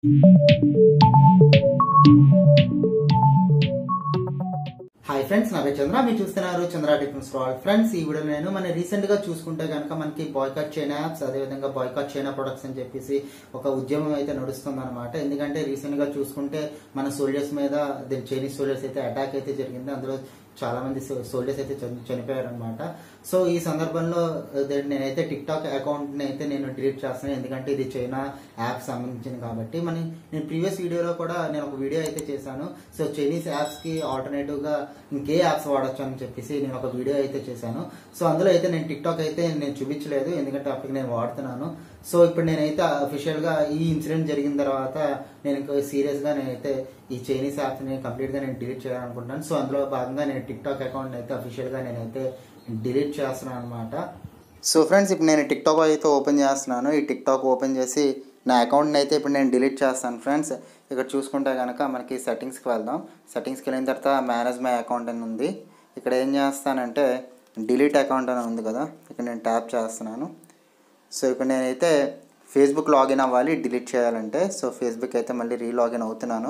hi friends నా పేరు చంద్ర మీరు చూస్తున్నారు చంద్ర టెక్నిక్స్ ఫర్ ఫ్రెండ్స్ ఈ వీడియో నేను మన రీసెంట్ గా చూసుకుంటే కనుక మనకి బాయ్కాట్ చైనా యాప్స్ అదేవిధంగా బాయ్కాట్ చైనా ప్రొడక్ట్స్ అని చెప్పేసి ఒక ఉద్యమం అయితే నడుస్తుంది అనమాట ఎందుకంటే రీసెంట్ గా చూసుకుంటే మన సోల్జర్స్ మీద చైనీస్ సోల్జర్స్ అయితే అటాక్ అయితే జరిగింది అందులో చాలా మంది సోల్జర్స్ అయితే చనిపోయారు అనమాట సో ఈ సందర్భంలో అదే నేనైతే టిక్ టాక్ అకౌంట్ అయితే నేను డిలీట్ చేస్తాను ఎందుకంటే ఇది చైనా యాప్ సంబంధించింది కాబట్టి మన నేను ప్రీవియస్ వీడియోలో కూడా నేను ఒక వీడియో అయితే చేశాను సో చైనీస్ యాప్స్ కి ఆల్టర్నేటివ్ గా ఇంకే యాప్స్ వాడచ్చు అని చెప్పేసి నేను ఒక వీడియో అయితే చేశాను సో అందులో అయితే నేను టిక్ టాక్ అయితే నేను చూపించలేదు ఎందుకంటే అప్పటికి నేను వాడుతున్నాను సో ఇప్పుడు నేనైతే అఫీషియల్ గా ఈ ఇన్సిడెంట్ జరిగిన తర్వాత నేను ఇంకా సీరియస్ గా నేనైతే ఈ చైనీస్ యాప్స్ ని కంప్లీట్ గా నేను డిలీట్ చేయాలనుకుంటున్నాను సో అందులో భాగంగా నేను టిక్ టాక్ అకౌంట్ అయితే అఫీషియల్ గా నేనైతే డిలీట్ చేస్తున్నాను అనమాట సో ఫ్రెండ్స్ ఇప్పుడు నేను టిక్ టాక్ అయితే ఓపెన్ చేస్తున్నాను ఈ టిక్ టాక్ ఓపెన్ చేసి నా అకౌంట్ని అయితే ఇప్పుడు నేను డిలీట్ చేస్తాను ఫ్రెండ్స్ ఇక్కడ చూసుకుంటే కనుక మనకి సెట్టింగ్స్కి వెళ్దాం సెట్టింగ్స్కి వెళ్ళిన తర్వాత మేనేజ్ మై అకౌంట్ అని ఉంది ఇక్కడ ఏం చేస్తానంటే డిలీట్ అకౌంట్ అని ఉంది కదా ఇక్కడ నేను ట్యాప్ చేస్తున్నాను సో ఇప్పుడు నేనైతే ఫేస్బుక్ లాగిన్ అవ్వాలి డిలీట్ చేయాలంటే సో ఫేస్బుక్ అయితే మళ్ళీ రీలాగిన్ అవుతున్నాను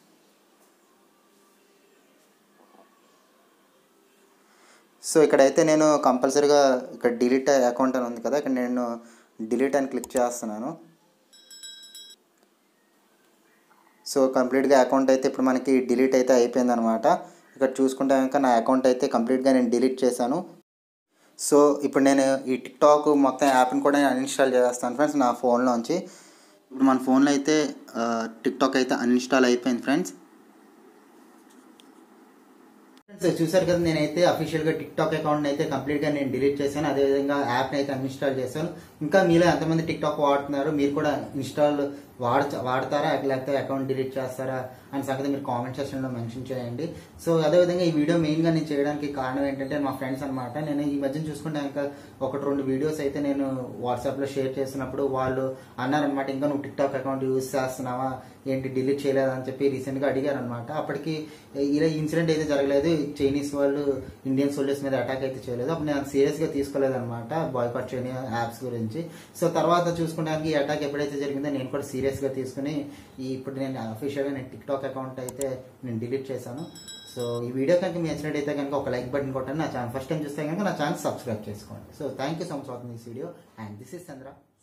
సో ఇక్కడైతే నేను కంపల్సరీగా ఇక్కడ డిలీట్ అకౌంట్ అని ఉంది కదా ఇక్కడ నేను డిలీట్ అని క్లిక్ చేస్తున్నాను సో కంప్లీట్గా అకౌంట్ అయితే ఇప్పుడు మనకి డిలీట్ అయితే అయిపోయింది అనమాట ఇక్కడ చూసుకుంటే కనుక నా అకౌంట్ అయితే కంప్లీట్గా నేను డిలీట్ చేశాను సో ఇప్పుడు నేను ఈ టిక్ టాక్ మొత్తం యాప్ని కూడా నేను అన్ఇన్స్టాల్ చేస్తాను ఫ్రెండ్స్ నా ఫోన్లోంచి ఇప్పుడు మన ఫోన్లో అయితే టిక్ టాక్ అయితే అన్ఇన్స్టాల్ అయిపోయింది ఫ్రెండ్స్ ఫ్రెండ్స్ చూసారు కదా నేనైతే అఫీషియల్గా టిక్ టాక్ అకౌంట్ అయితే కంప్లీట్గా నేను డిలీట్ చేశాను అదేవిధంగా యాప్ని అయితే అన్ఇన్స్టాల్ చేశాను ఇంకా మీలో ఎంతమంది టిక్ టాక్ వాడుతున్నారు మీరు కూడా ఇన్స్టాల్ వాడ వాడతారా లేకపోతే అకౌంట్ డిలీట్ చేస్తారా అనే సంగతి మీరు కామెంట్ సెక్షన్లో మెన్షన్ చేయండి సో అదేవిధంగా ఈ వీడియో మెయిన్గా నేను చేయడానికి కారణం ఏంటంటే మా ఫ్రెండ్స్ అనమాట నేను ఈ మధ్యన చూసుకుంటే ఇంకా ఒకటి రెండు వీడియోస్ అయితే నేను వాట్సాప్లో షేర్ చేసినప్పుడు వాళ్ళు అన్నారనమాట ఇంకా నువ్వు టిక్ టాక్ అకౌంట్ యూజ్ చేస్తున్నావా ఏంటి డిలీట్ చేయలేదా అని చెప్పి రీసెంట్గా అడిగారు అనమాట అప్పటికి ఇలా ఇన్సిడెంట్ అయితే జరగలేదు చైనీస్ వాళ్ళు ఇండియన్ సోల్జర్స్ మీద అటాక్ అయితే చేయలేదు అప్పుడు నేను సీరియస్గా తీసుకోలేదు అనమాట బాయ్కాట్ చైనా యాప్స్ గురించి సో తర్వాత చూసుకోవడానికి ఈ అటాక్ ఎప్పుడైతే జరిగిందో నేను కూడా సీరియస్గా తీసుకుని ఈ ఇప్పుడు నేను అఫీషియల్గా నేను టిక్ టాక్ అకౌంట్ అయితే నేను డిలీట్ చేశాను సో ఈ వీడియో కనుక మీ నచ్చినట్టయితే కనుక ఒక లైక్ బటన్ కొట్టండి నా ఛానల్ ఫస్ట్ టైం చూస్తే కనుక నా ఛానల్ సబ్స్క్రైబ్ చేసుకోండి so thank you so much watching this video and this is Chandra